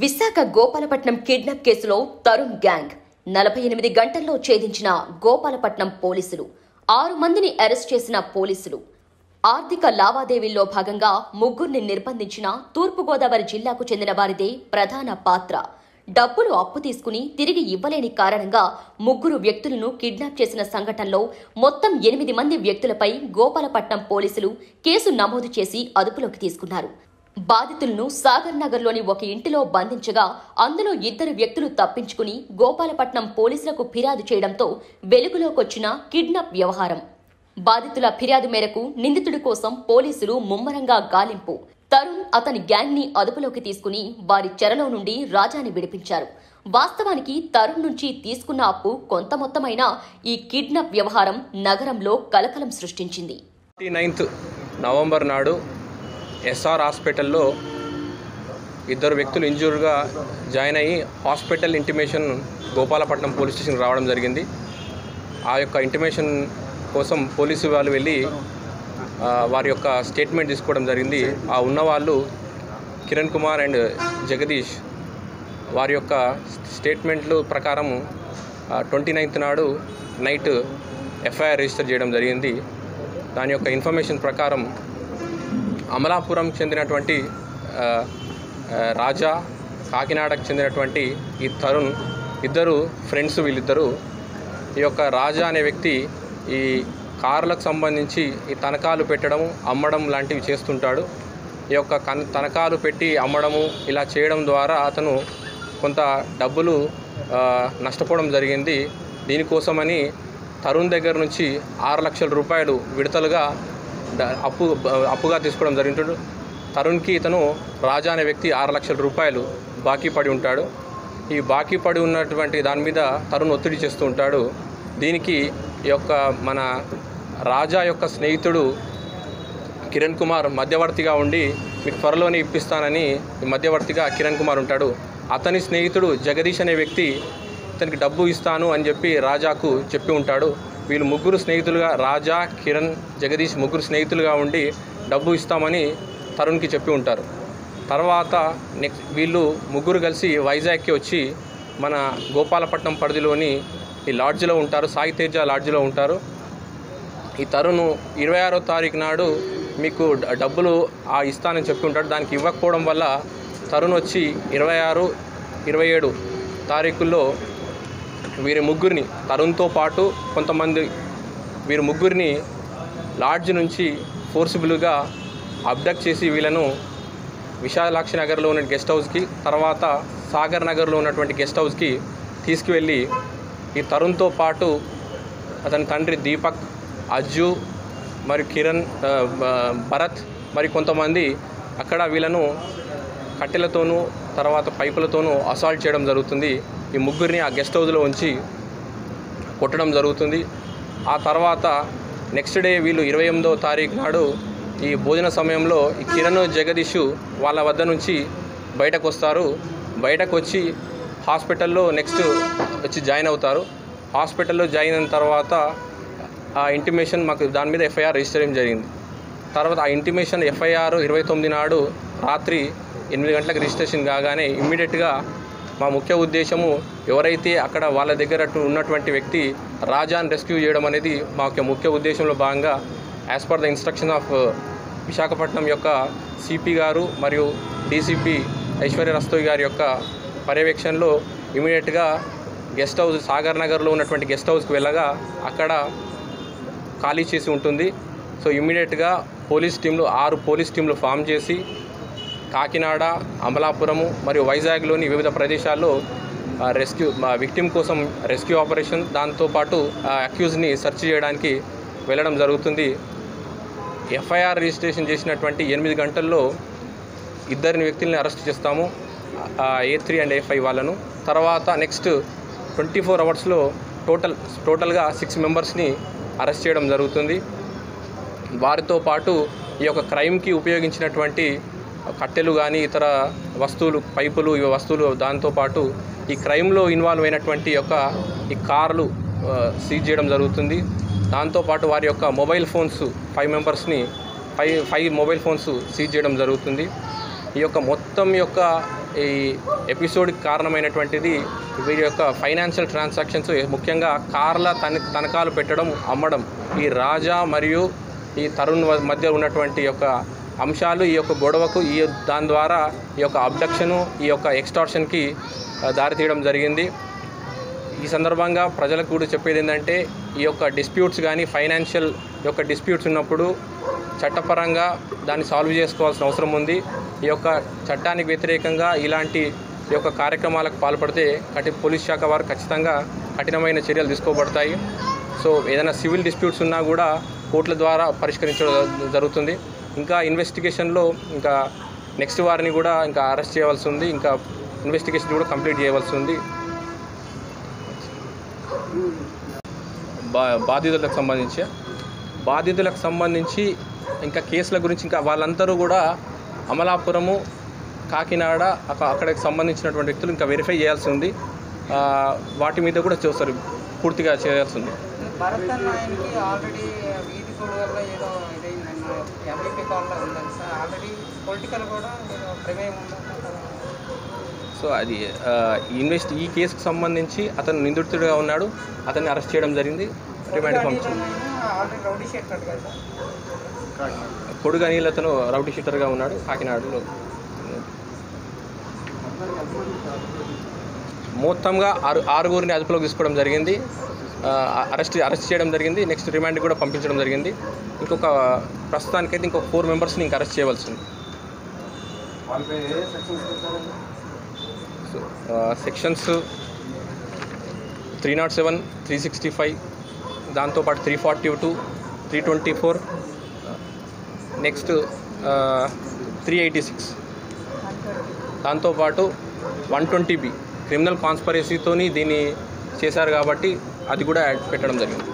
Visakha Gopalapatnam kidnap కేసులో Tarun gang నలభై ఎనిమిది గంటల్లో ఛేదించిన గోపాలపట్నం పోలీసులు ఆరు మందిని అరెస్ట్ చేసిన పోలీసులు ఆర్థిక లావాదేవీల్లో భాగంగా ముగ్గురిని నిర్బంధించిన తూర్పుగోదావరి జిల్లాకు చెందిన వారిదే ప్రధాన పాత్ర డబ్బులు అప్పు తీసుకుని తిరిగి ఇవ్వలేని కారణంగా ముగ్గురు వ్యక్తులను కిడ్నాప్ చేసిన సంఘటనలో మొత్తం ఎనిమిది మంది వ్యక్తులపై గోపాలపట్నం పోలీసులు కేసు నమోదు చేసి అదుపులోకి తీసుకున్నారు బాధితులను సాగర్ నగర్లోని ఒక ఇంటిలో బంధించగా అందులో ఇద్దరు వ్యక్తులు తప్పించుకుని గోపాలపట్నం పోలీసులకు ఫిర్యాదు చేయడంతో వెలుగులోకొచ్చిన కిడ్నాప్ వ్యవహారం బాధితుల ఫిర్యాదు మేరకు నిందితుడి కోసం పోలీసులు ముమ్మరంగా గాలింపు తరుణ్ అతని గ్యాంగ్ ని అదుపులోకి తీసుకుని వారి చెరలో నుండి రాజాని విడిపించారు వాస్తవానికి తరుణ్ నుంచి తీసుకున్న అప్పు కొంత మొత్తమైనా ఈ కిడ్నాప్ వ్యవహారం నగరంలో కలకలం సృష్టించింది ట్వంటీ నైన్త్ నవంబర్ నాడు ఎస్ఆర్ హాస్పిటల్లో ఇద్దరు వ్యక్తులు ఇంజూర్గా జాయిన్ అయ్యి hospital intimation Gopalapatnam police station రావడం జరిగింది ఆ యొక్క ఇంటిమేషన్ కోసం పోలీసు వాళ్ళు వెళ్ళి ఆ, వారి యొక్క స్టేట్మెంట్ తీసుకోవడం జరిగింది ఆ ఉన్నవాళ్ళు కిరణ్ కుమార్ అండ్ జగదీష్ వారి యొక్క స్టేట్మెంట్లు ప్రకారం ట్వంటీ నైన్త్ నాడు నైట్ ఎఫ్ఐఆర్ రిజిస్టర్ చేయడం జరిగింది దాని యొక్క ఇన్ఫర్మేషన్ ప్రకారం అమలాపురం చెందినటువంటి ఆ, ఆ, రాజా కాకినాడకు చెందినటువంటి ఈ తరుణ్ ఇద్దరు ఫ్రెండ్స్ వీళ్ళిద్దరూ ఈ యొక్క రాజా అనే వ్యక్తి ఈ కార్లకు సంబంధించి ఈ తనఖాలు పెట్టడం అమ్మడం లాంటివి చేస్తుంటాడు ఈ యొక్క కన్ తనఖాలు పెట్టి అమ్మడము ఇలా చేయడం ద్వారా అతను కొంత డబ్బులు ఆ, నష్టపోవడం జరిగింది దీనికోసమని తరుణ్ దగ్గర నుంచి ఆరు లక్షల రూపాయలు విడతలుగా డ- అప్పు అప్పుగా తీసుకోవడం జరిగింటాడు తరుణ్కి ఇతను రాజా అనే వ్యక్తి ఆరు లక్షల రూపాయలు బాకీ పడి ఉంటాడు ఈ బాకీ పడి ఉన్నటువంటి దాని మీద తరుణ్ ఒత్తిడి చేస్తూ ఉంటాడు దీనికి ఈ యొక్క మన రాజా యొక్క స్నేహితుడు కిరణ్ కుమార్ మధ్యవర్తిగా ఉండి మీకు త్వరలోనే ఇప్పిస్తానని ఈ మధ్యవర్తిగా కిరణ్ కుమార్ ఉంటాడు అతని స్నేహితుడు జగదీష్ అనే వ్యక్తి ఇతనికి డబ్బు ఇస్తాను అని చెప్పి రాజాకు చెప్పి ఉంటాడు వీళ్ళు ముగ్గురు స్నేహితులుగా రాజా కిరణ్ జగదీష్ ముగ్గురు స్నేహితులుగా ఉండి డబ్బు ఇస్తామని తరుణ్కి చెప్పి ఉంటారు తర్వాత నెక్స్ట్ వీళ్ళు ముగ్గురు కలిసి వైజాగ్కి వచ్చి మన గోపాలపట్నం పరిధిలోని ఈ లాడ్జ్లో ఉంటారు సాయి తేజ లాడ్జ్లో ఉంటారు ఈ తరుణ్ ఇరవై ఆరో తారీఖు నాడు మీకు డ- డబ్బులు ఆ ఇస్తానని చెప్పి ఉంటాడు దానికి ఇవ్వకపోవడం వల్ల తరుణ్ వచ్చి ఇరవై ఆరు ఇరవై ఏడు తారీఖుల్లో వీరి ముగ్గురిని తరుణ్తో పాటు కొంతమంది వీరి ముగ్గురిని లాడ్జ్ నుంచి ఫోర్సిబుల్గా అబ్డక్ట్ చేసి వీళ్ళను విశాలాక్షి నగర్లో ఉన్న గెస్ట్ హౌస్కి తర్వాత సాగర్ నగర్లో ఉన్నటువంటి గెస్ట్ హౌస్కి తీసుకువెళ్ళి ఈ తరుణ్తో పాటు అతని తండ్రి దీపక్ అజ్జు మరియు కిరణ్ ఆ, బ- భరత్ మరి కొంతమంది అక్కడ వీళ్ళను కట్టెలతోనూ తర్వాత పైపులతోనూ అసాల్ట్ చేయడం జరుగుతుంది ఈ ముగ్గురిని ఆ గెస్ట్ హౌస్లో ఉంచి కొట్టడం జరుగుతుంది ఆ తర్వాత నెక్స్ట్ డే వీళ్ళు ఇరవై ఎనిమిదో తారీఖు నాడు ఈ భోజన సమయంలో ఈ కిరణ్ జగదీష్ వాళ్ళ వద్ద నుంచి బయటకు వస్తారు బయటకు వచ్చి హాస్పిటల్లో నెక్స్ట్ వచ్చి జాయిన్ అవుతారు హాస్పిటల్లో జాయిన్ అయిన తర్వాత ఆ ఇంటిమేషన్ మాకు దాని మీద ఎఫ్ఐఆర్ రిజిస్టర్ చేయడం జరిగింది తర్వాత ఆ ఇంటిమేషన్ ఎఫ్ఐఆర్ ఇరవై తొమ్మిది నాడు రాత్రి ఎనిమిది గంటలకు రిజిస్ట్రేషన్ కాగానే ఇమ్మీడియట్గా మా ముఖ్య ఉద్దేశము ఎవరైతే అక్కడ వాళ్ళ దగ్గర ఉన్నటువంటి వ్యక్తి రాజాని రెస్క్యూ చేయడం అనేది మా యొక్క ముఖ్య ఉద్దేశంలో భాగంగా as per the instruction of Visakhapatnam యొక్క సిపి గారు మరియు డీసీపీ ఐశ్వర్య రస్తోయ్ గారి యొక్క పర్యవేక్షణలో ఇమీడియట్గా గెస్ట్ హౌస్ సాగర్ నగర్లో ఉన్నటువంటి గెస్ట్ హౌస్కి వెళ్ళగా అక్కడ ఖాళీ చేసి ఉంటుంది సో ఇమ్మీడియట్గా పోలీస్ టీంలు ఆరు పోలీస్ టీంలు ఫామ్ చేసి కాకినాడ అమలాపురము మరియు వైజాగ్లోని వివిధ ప్రదేశాల్లో ఆ, రెస్క్యూ మా విక్టిమ్ కోసం రెస్క్యూ ఆపరేషన్ దాంతోపాటు అక్యూజ్ని సెర్చ్ చేయడానికి వెళ్ళడం జరుగుతుంది ఎఫ్ఐఆర్ రిజిస్ట్రేషన్ చేసినటువంటి ఎనిమిది గంటల్లో ఇద్దరిని వ్యక్తుల్ని అరెస్ట్ చేస్తాము A three and A five వాళ్ళను తర్వాత నెక్స్ట్ ట్వంటీ ఫోర్ అవర్స్లో టోటల్ టోటల్గా సిక్స్ మెంబర్స్ని అరెస్ట్ చేయడం జరుగుతుంది వారితో పాటు ఈ యొక్క క్రైమ్కి ఉపయోగించినటువంటి కట్టెలు కానీ ఇతర వస్తువులు పైపులు ఈ వస్తువులు దాంతోపాటు ఈ క్రైమ్లో ఇన్వాల్వ్ అయినటువంటి యొక్క ఈ కార్లు ఆ, సీజ్ చేయడం జరుగుతుంది దాంతోపాటు వారి యొక్క మొబైల్ ఫోన్స్ ఫైవ్ మెంబర్స్ని five five mobile phones seize చేయడం జరుగుతుంది ఈ యొక్క మొత్తం యొక్క ఈ ఎపిసోడ్కి కారణమైనటువంటిది వీరి యొక్క ఫైనాన్షియల్ ట్రాన్సాక్షన్స్ ముఖ్యంగా కార్ల తన తనఖాలు పెట్టడం అమ్మడం ఈ రాజా మరియు ఈ తరుణ్ వ- మధ్య ఉన్నటువంటి యొక్క అంశాలు ఈ యొక్క గొడవకు ఈ దాని ద్వారా ఈ యొక్క అబ్డక్షను ఈ యొక్క ఎక్స్టార్షన్కి ఆ, దారితీయడం జరిగింది ఈ సందర్భంగా ప్రజలకు కూడా చెప్పేది ఏంటంటే ఈ యొక్క డిస్ప్యూట్స్ కానీ ఫైనాన్షియల్ యొక్క డిస్ప్యూట్స్ ఉన్నప్పుడు చట్టపరంగా దాన్ని సాల్వ్ చేసుకోవాల్సిన అవసరం ఉంది ఈ యొక్క చట్టానికి వ్యతిరేకంగా ఇలాంటి ఈ యొక్క కార్యక్రమాలకు పాల్పడితే కఠి పోలీస్ శాఖ వారు ఖచ్చితంగా కఠినమైన చర్యలు తీసుకోబడతాయి సో ఏదైనా సివిల్ డిస్ప్యూట్స్ ఉన్నా కూడా కోర్టుల ద్వారా పరిష్కరించడం జరుగుతుంది ఇంకా ఇన్వెస్టిగేషన్లో ఇంకా నెక్స్ట్ వారిని కూడా ఇంకా అరెస్ట్ చేయవలసి ఉంది ఇంకా ఇన్వెస్టిగేషన్ కూడా కంప్లీట్ చేయవలసి ఉంది బా బాధితులకు సంబంధించి బాధితులకు సంబంధించి ఇంకా కేసుల గురించి ఇంకా వాళ్ళందరూ కూడా అమలాపురము కాకినాడ అక్క- అక్కడికి సంబంధించినటువంటి వ్యక్తులు ఇంకా వెరిఫై చేయాల్సి ఉంది ఆ, వాటి మీద కూడా చూస్తారు పూర్తిగా చేయాల్సి ఉంది భరత్ అన్న ఆయనకి ఆల్రెడీ వీధి సోడు వల్ల ఏదో ఇదైందన్న ఎంపీపీ కాల్లో ఉందని సార్ ఆల్రెడీ పొలిటికల్ కూడా ఏదో ప్రమేయం ఉందన్న కదా. సో అది ఆ, ఈ ఇన్వెస్ట్ ఈ కేసుకు సంబంధించి అతను నిందితుడిగా ఉన్నాడు అతన్ని అరెస్ట్ చేయడం జరిగింది రిమాండ్ పంపించింది ఆయన ఆల్రెడీ రౌడీ షీటర్ కదా సార్ పొడుగు అనిల్ అతను రౌడీ షీటర్గా ఉన్నాడు కాకినాడలో మొత్తంగా ఆరు ఆరుగురిని అదుపులోకి తీసుకోవడం జరిగింది ఆ, అరెస్ట్ అరెస్ట్ చేయడం జరిగింది నెక్స్ట్ రిమాండ్ కూడా పంపించడం జరిగింది ఇంకొక ప్రస్తుతానికైతే ఇంకొక ఫోర్ మెంబర్స్ని ఇంకా అరెస్ట్ చేయవలసి ఉంది సో, ఆ, sections three not seven three sixty five దాంతోపాటు three forty two three twenty four next three eighty six దాంతోపాటు వన్ ట్వంటీ బి క్రిమినల్ కాన్స్పరసీతోని దీన్ని చేశారు కాబట్టి అది కూడా యాడ్ పెట్టడం జరిగింది